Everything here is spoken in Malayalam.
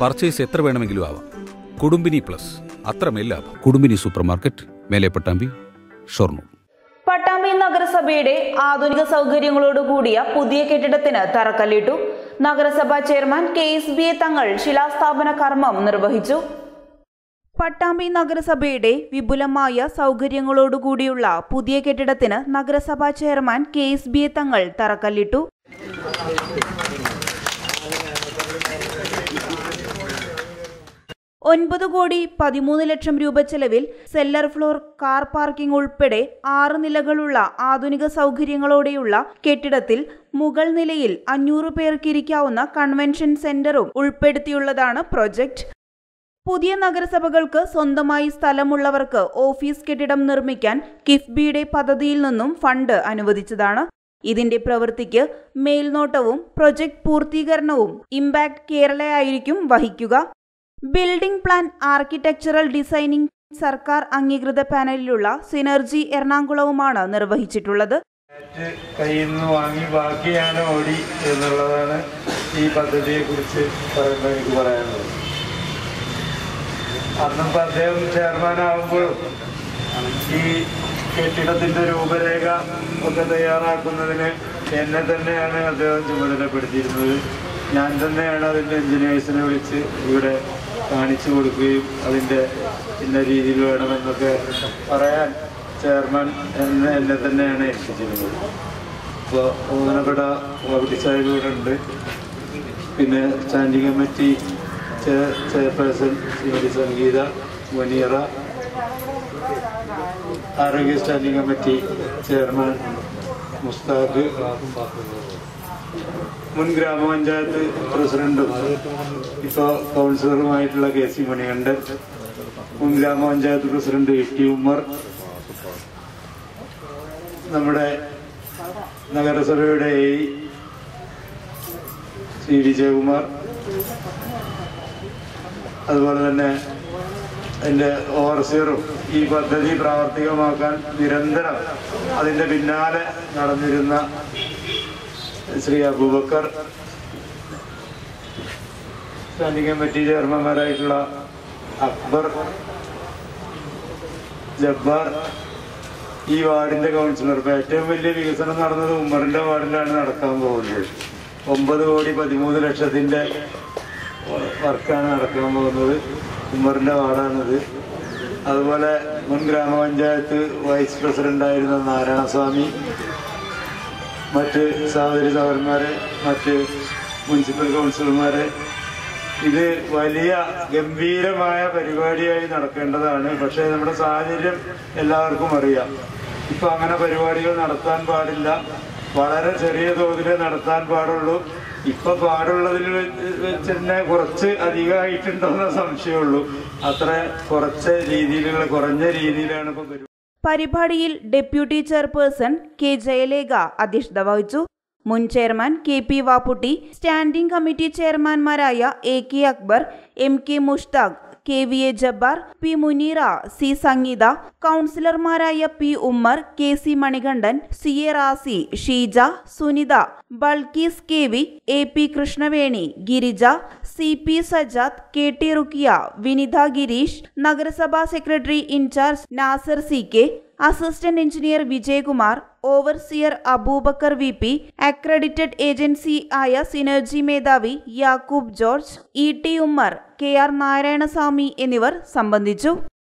പർച്ചേസ് എത്ര വേണമെങ്കിലും ആവാം കുടുംബിനി പ്ലസ് അത്രമേൽ ലാഭം കുടുംബിനി സൂപ്പർ മാർക്കറ്റ് മേലെ പട്ടാമ്പി ഷൊർണൂർ പട്ടാമ്പി നഗരസഭയുടെ ആധുനിക സൗകര്യങ്ങളോട് കൂടിയ പുതിയ കെട്ടിടത്തിന് തറക്കല്ലിട്ടു നഗരസഭാ chairman K S B A Thangal ശിലാസ്ഥാപന കർമ്മം നിർവഹിച്ചു പട്ടാമ്പി നഗരസഭയുടെ വിപുലമായ സൗകര്യങ്ങളോടുകൂടിയുള്ള പുതിയ കെട്ടിടത്തിന് നഗരസഭാ chairman K S B A Thangal തറക്കല്ലിട്ടു ഒൻപത് കോടി പതിമൂന്ന് ലക്ഷം രൂപ ചെലവിൽ സെല്ലർ ഫ്ലോർ കാർ പാർക്കിംഗ് ഉൾപ്പെടെ ആറ് നിലകളുള്ള ആധുനിക സൗകര്യങ്ങളോടെയുള്ള കെട്ടിടത്തിൽ മുകൾ നിലയിൽ അഞ്ഞൂറ് പേർക്ക് ഇരിക്കാവുന്ന കൺവെൻഷൻ സെന്ററും ഉൾപ്പെടുത്തിയുള്ളതാണ് പ്രൊജക്ട് പുതിയ നഗരസഭകൾക്ക് സ്വന്തമായി സ്ഥലമുള്ളവർക്ക് ഓഫീസ് കെട്ടിടം നിർമ്മിക്കാൻ കിഫ്ബിയുടെ പദ്ധതിയിൽ നിന്നും ഫണ്ട് അനുവദിച്ചതാണ് ഇതിന്റെ പ്രവൃത്തിക്ക് മേൽനോട്ടവും പ്രൊജക്ട് പൂർത്തീകരണവും ഇമ്പാക്ട് കേരളയായിരിക്കും വഹിക്കുക ബിൽഡിംഗ് പ്ലാൻ ആർക്കിടെക്ചറൽ ഡിസൈനിംഗ് സർക്കാർ അംഗീകൃത പാനലിലുള്ള സിനർജി എറണാകുളവുമാണ് നിർവഹിച്ചിട്ടുള്ളത് കയ്യിൽ നിന്ന് വാങ്ങി ബാക്കി ഞാൻ ഓടി എന്നുള്ളതാണ് ഈ പദ്ധതിയെ കുറിച്ച് പറയുമ്പോൾ എനിക്ക് പറയാനുള്ളത് അന്നിപ്പോ അദ്ദേഹം ചെയർമാൻ ആകുമ്പോഴും ഈ കെട്ടിടത്തിന്റെ രൂപരേഖ ഒക്കെ തയ്യാറാക്കുന്നതിന് എന്നെ തന്നെയാണ് അദ്ദേഹം ചുമതലപ്പെടുത്തിയിരുന്നത് ഞാൻ തന്നെയാണ് അതിന്റെ എഞ്ചിനീയേഴ്സിനെ വിളിച്ച് ഇവിടെ കാണിച്ചു കൊടുക്കുകയും അതിന്റെ ഇന്ന രീതിയിൽ വേണമെന്നൊക്കെ പറയാൻ ചെയർമാൻ എന്നെ എന്നെ തന്നെയാണ് ഏൽപ്പിച്ചിരുന്നത് അപ്പോൾ ബഹുമാനപ്പെട്ട ഓബിട്ടി സാഹിബ് ഇവിടെ ഉണ്ട് പിന്നെ standing committee chair chairperson Shrimati Sangeetha Vaneera ആരോഗ്യ സ്റ്റാൻഡിംഗ് കമ്മിറ്റി ചെയർമാൻ മുസ്താഖ് മുൻ ഗ്രാമപഞ്ചായത്ത് പ്രസിഡന്റും ഇപ്പോൾ കൗൺസിലറുമായിട്ടുള്ള കെ സി മണികണ്ഠൻ മുൻ ഗ്രാമപഞ്ചായത്ത് പ്രസിഡന്റ് എ ടി ഉമ്മർ നമ്മുടെ നഗരസഭയുടെ എ സി ഡി ജയകുമാർ അതുപോലെ തന്നെ എൻ്റെ ഓവർസിയറും ഈ പദ്ധതി പ്രാവർത്തികമാക്കാൻ നിരന്തരം അതിൻ്റെ പിന്നാലെ നടന്നിരുന്ന ശ്രീ അബൂബക്കർ സ്റ്റാൻഡിംഗ് കമ്മിറ്റി ചെയർമാൻമാരായിട്ടുള്ള അക്ബർ ജബ്ബാർ ഈ വാർഡിന്റെ കൗൺസിലർ ഇപ്പൊ ഏറ്റവും വലിയ വികസനം നടന്നത് ഉമ്മറിന്റെ വാർഡിലാണ് നടക്കാൻ പോകുന്നത് ഒമ്പത് കോടി പതിമൂന്ന് ലക്ഷത്തിന്റെ വർക്കാണ് നടക്കാൻ പോകുന്നത് ഉമ്മറിന്റെ വാർഡാണിത് അതുപോലെ മുൻ ഗ്രാമപഞ്ചായത്ത് വൈസ് പ്രസിഡന്റ് ആയിരുന്ന നാരായണസ്വാമി മറ്റ് സഹോദരി സഹോദരന്മാരെ മറ്റ് മുനിസിപ്പൽ കൗൺസിലർമാരെ ഇത് വലിയ ഗംഭീരമായ പരിപാടിയായി നടക്കേണ്ടതാണ് പക്ഷേ നമ്മുടെ സാഹചര്യം എല്ലാവർക്കും അറിയാം ഇപ്പൊ അങ്ങനെ പരിപാടികൾ നടത്താൻ പാടില്ല വളരെ ചെറിയ തോതിലേ നടത്താൻ പാടുള്ളൂ ഇപ്പൊ പാടുള്ളതിൽ വെച്ച് തന്നെ കുറച്ച് അധികമായിട്ടുണ്ടോന്ന സംശയമുള്ളൂ അത്ര കുറച്ച് രീതിയിലുള്ള കുറഞ്ഞ രീതിയിലാണ് ഇപ്പൊ പരിപാടി പരിപാടിയിൽ ഡെപ്യൂട്ടി ചെയർപേഴ്സൺ കെ ജയലേഖ അധ്യക്ഷത വഹിച്ചു മുൻ chairman K P Vapputty standing committee ചെയർമാൻമാരായ A K Akbar M K Mushtaq K V A Jabbar P Muneera C Sangeetha കൗൺസിലർമാരായ P Ummer K C Manikandan C A Razi Sheeja Sunitha Balkees K V A P Krishnaveni Girija C P Sajad K T Rukkiya Vinitha Gireesh നഗരസഭാ secretary incharge Nasar C K assistant engineer Vijayakumar overseer Aboobacker V P accredited agency ആയ സിനർജി മേധാവി Yakub George E T Ummer K R Narayanaswamy എന്നിവർ സംബന്ധിച്ചു